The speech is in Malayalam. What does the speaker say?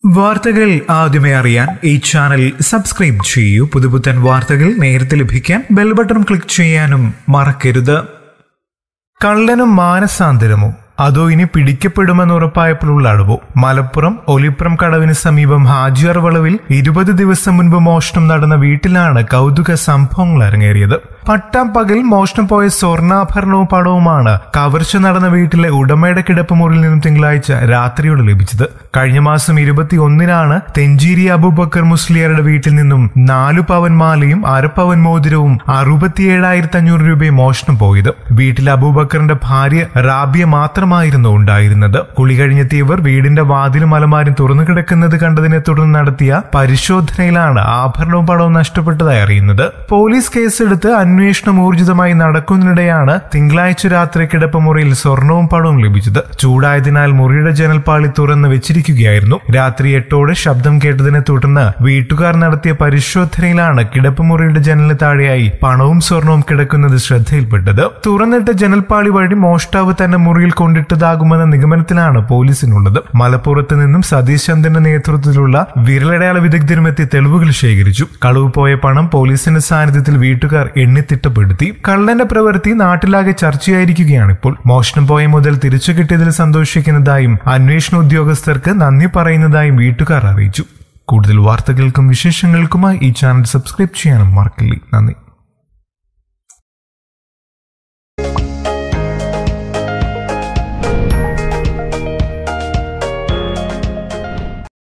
വാർത്തകൾ ആദ്യമേ അറിയാൻ ഈ ചാനൽ സബ്സ്ക്രൈബ് ചെയ്യൂ പുതുപുത്തൻ വാർത്തകൾ നേരത്തെ ലഭിക്കാൻ ബെൽ ബട്ടൺ ക്ലിക്ക് ചെയ്യാനും മറക്കരുത് കള്ളനും മാനസാന്തരമോ അതോ ഇനി പിടിക്കപ്പെടുമെന്ന് ഉറപ്പായപ്പോഴുള്ള അടവോ മലപ്പുറം ഒലിപ്പുറം കടവിന് സമീപം ഹാജിയാർ വളവിൽ ഇരുപത് ദിവസം മുൻപ് മോഷണം നടന്ന വീട്ടിലാണ് കൗതുക സംഭവങ്ങൾ അരങ്ങേറിയത് പട്ടാം പകൽ മോഷണം പോയ സ്വർണ്ണാഭരണവും പണവുമാണ് കവർച്ച നടന്ന വീട്ടിലെ ഉടമയുടെ കിടപ്പുമുറിയിൽ നിന്നും തിങ്കളാഴ്ച രാത്രിയോടെ ലഭിച്ചത് കഴിഞ്ഞ മാസം ഇരുപത്തി ഒന്നിനാണ് തെഞ്ചേരി അബൂബക്കർ മുസ്ലിയാരുടെ വീട്ടിൽ നിന്നും നാലു പവൻ മാലയും അരപ്പവൻ മോതിരവും അറുപത്തിയേഴായിരത്തി അഞ്ഞൂറ് രൂപയും മോഷണം പോയത് വീട്ടിൽ അബൂബക്കറിന്റെ ഭാര്യ റാബിയ മാത്രമായിരുന്നു ഉണ്ടായിരുന്നത് കുളി കഴിഞ്ഞെത്തിയവർ വീടിന്റെ വാതിലും അലമാരും തുറന്നു കിടക്കുന്നത് കണ്ടതിനെ തുടർന്ന് നടത്തിയ പരിശോധനയിലാണ് ആഭരണവും പണവും നഷ്ടപ്പെട്ടതായി അറിയുന്നത് പോലീസ് കേസെടുത്ത് അന്വേഷണം ഊർജിതമായി നടക്കുന്നതിനിടെയാണ് തിങ്കളാഴ്ച രാത്രി കിടപ്പുമുറിയിൽ സ്വർണവും പണവും ലഭിച്ചത് ചൂടായതിനാൽ മുറിയുടെ ജനൽപ്പാളി തുറന്ന് വെച്ചിരിക്കുകയായിരുന്നു രാത്രി എട്ടോടെ ശബ്ദം കേട്ടതിനെ തുടർന്ന് വീട്ടുകാർ നടത്തിയ പരിശോധനയിലാണ് കിടപ്പുമുറിയുടെ ജനലിന് താഴെയായി പണവും സ്വർണവും കിടക്കുന്നത് ശ്രദ്ധയിൽപ്പെട്ടത് തുറന്നിട്ട ജനൽപ്പാളി വഴി മോഷ്ടാവ് തന്നെ മുറിയിൽ കൊണ്ടിട്ടതാകുമെന്ന നിഗമനത്തിലാണ് പോലീസിനുള്ളത് മലപ്പുറത്ത് നിന്നും സതീഷ് ചന്ദ്രന്റെ നേതൃത്വത്തിലുള്ള വിരലടയാള വിദഗ്ധരും എത്തി തെളിവുകൾ ശേഖരിച്ചു കളവ് പോയ പണം പോലീസിന്റെ സാന്നിധ്യത്തിൽ വീട്ടുകാർ എണ്ണിത്തിട്ടപ്പെടുത്തി കള്ളന്റെ പ്രവൃത്തി നാട്ടിലാകെ ചർച്ചയായിരിക്കുകയാണ് ഇപ്പോൾ മോഷണം പോയ മുതൽ തിരിച്ചു കിട്ടിയതിൽ സന്തോഷിക്കുന്നതായും അന്വേഷണ ഉദ്യോഗസ്ഥർക്ക് നന്ദി പറയുന്നതായും വീട്ടുകാർ അറിയിച്ചു കൂടുതൽ വാർത്തകൾക്കും വിശേഷങ്ങൾക്കുമായി ഈ ചാനൽ സബ്സ്ക്രൈബ് ചെയ്യാനും മറക്കില്ല നന്ദി